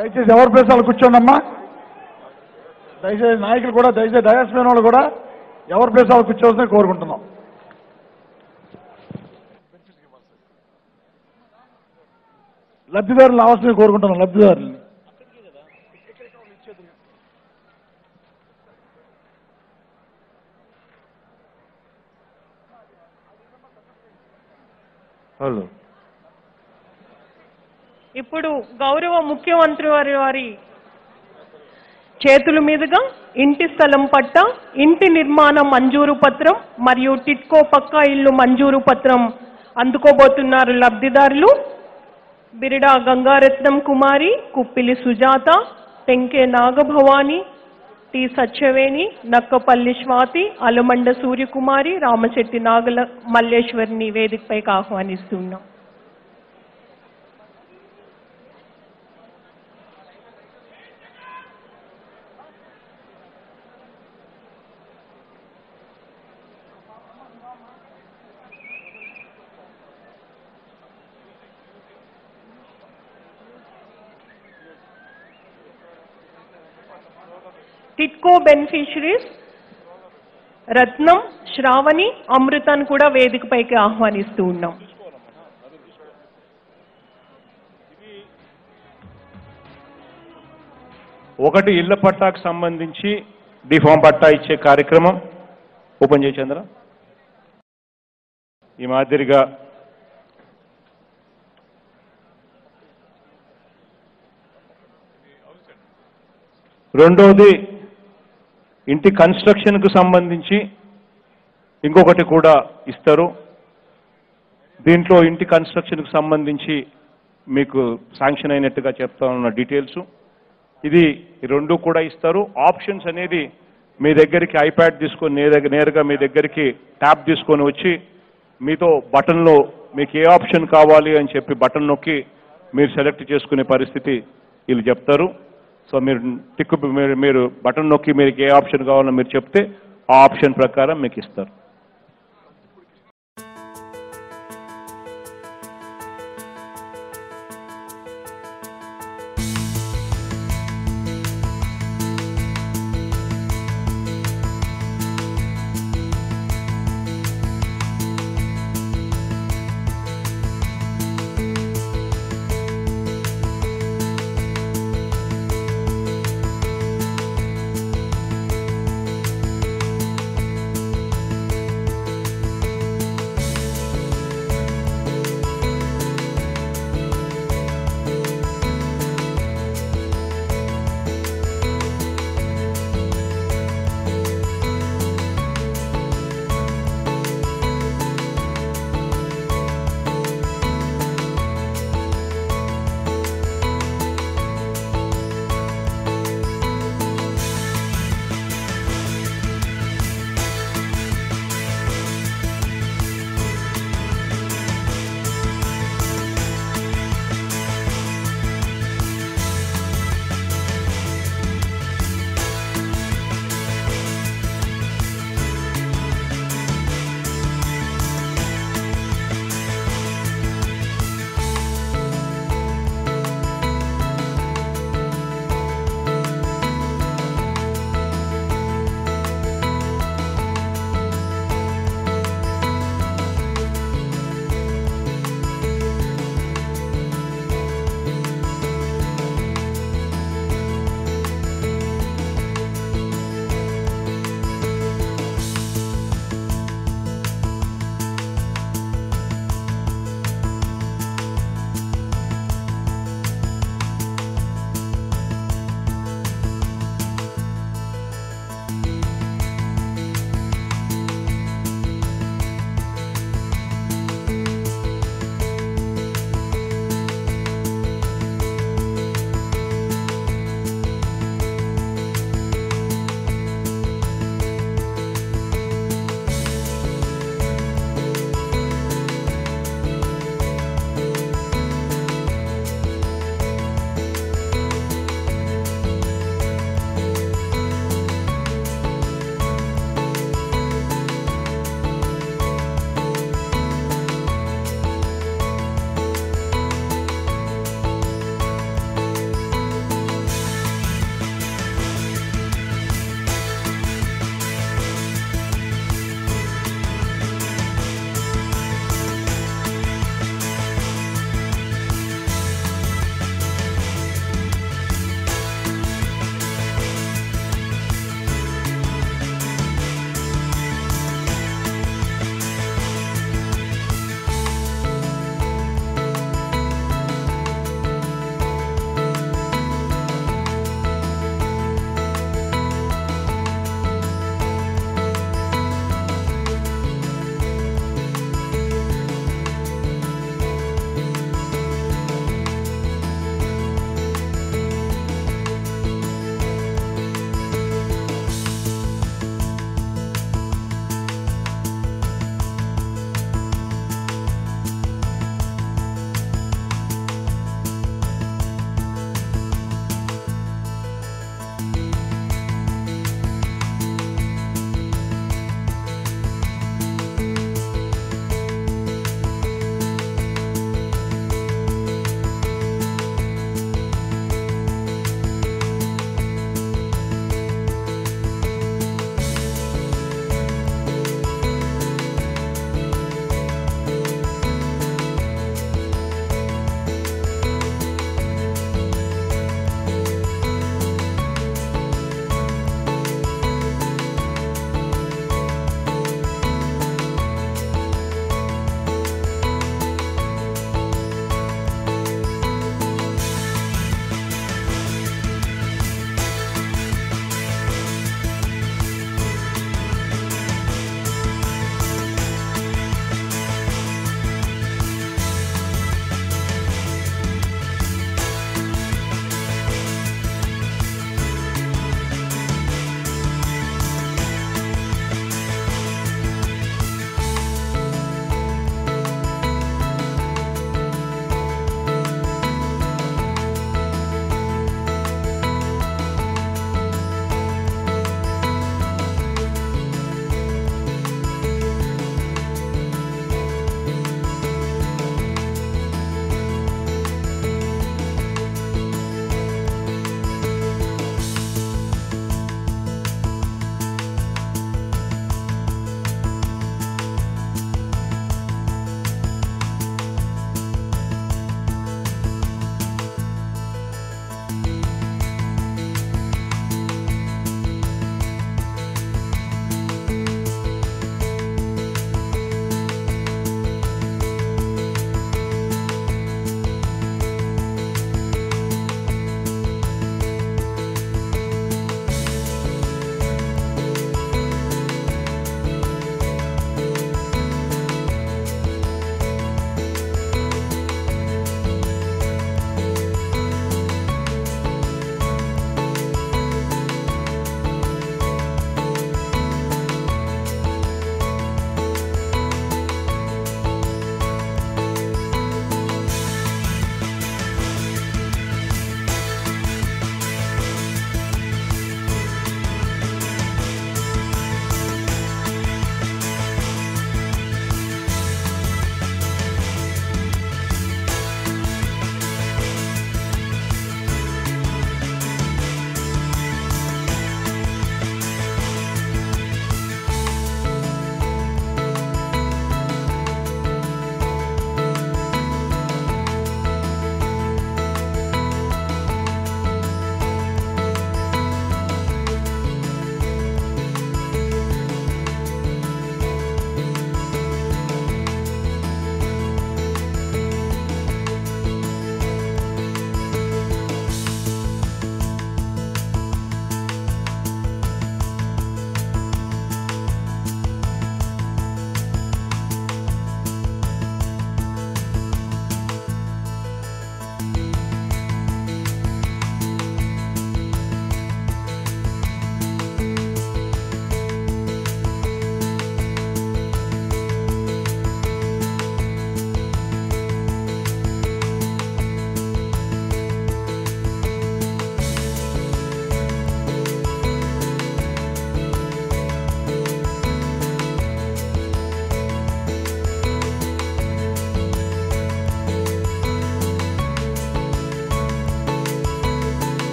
దయచేసి ఎవరి ప్లేస్ వాళ్ళు కూర్చోండి అమ్మా దయచేసి నాయకులు కూడా దయచేసి డయాస్ మీద వాళ్ళు కూడా ఎవరి ప్లేస్ వాళ్ళు కూర్చోవలసింది కోరుకుంటున్నాం లబ్ధిదారులు రావాల్సింది కోరుకుంటున్నాం లబ్ధిదారులని హలో ఇప్పుడు గౌరవ ముఖ్యమంత్రి వారి వారి చేతుల మీదుగా ఇంటి స్థలం పట్ట ఇంటి నిర్మాణ మంజూరు పత్రం మరియు టిట్కో పక్కా ఇల్లు మంజూరు పత్రం అందుకోబోతున్నారు లబ్ధిదారులు బిరిడా గంగారత్నం కుమారి కుప్పిలి సుజాత టెంకే నాగభవాని టి సత్యవేణి నక్కపల్లి స్వాతి అలమండ సూర్యకుమారి రామశెట్టి నాగల మల్లేశ్వరిని వేదికపైకి ఆహ్వానిస్తున్నాం టిట్కో బెనిఫిషరీస్ రత్నం శ్రావణి అమృతాన్ని కూడా వేదికపైకి ఆహ్వానిస్తూ ఉన్నాం ఒకటి ఇళ్ల పట్టాకు సంబంధించి డిఫామ్ పట్టా ఇచ్చే కార్యక్రమం ఓపెన్ చేయి చంద్ర ఈ మాదిరిగా రెండవది ఇంటి కన్స్ట్రక్షన్కు సంబంధించి ఇంకొకటి కూడా ఇస్తారు దీంట్లో ఇంటి కన్స్ట్రక్షన్కు సంబంధించి మీకు శాంక్షన్ అయినట్టుగా చెప్తా ఉన్న డీటెయిల్స్ ఇది ఈ రెండు కూడా ఇస్తారు ఆప్షన్స్ అనేది మీ దగ్గరికి ఐప్యాడ్ తీసుకొని నే దగ్గర నేరుగా మీ దగ్గరికి ట్యాబ్ తీసుకొని వచ్చి మీతో బటన్లో మీకు ఏ ఆప్షన్ కావాలి అని చెప్పి బటన్ నొక్కి మీరు సెలెక్ట్ చేసుకునే పరిస్థితి వీళ్ళు చెప్తారు సో మీరు టిక్కు మీరు మీరు బటన్ నొక్కి మీకు ఏ ఆప్షన్ కావాలో మీరు చెప్తే ఆ ఆప్షన్ ప్రకారం మీకు ఇస్తారు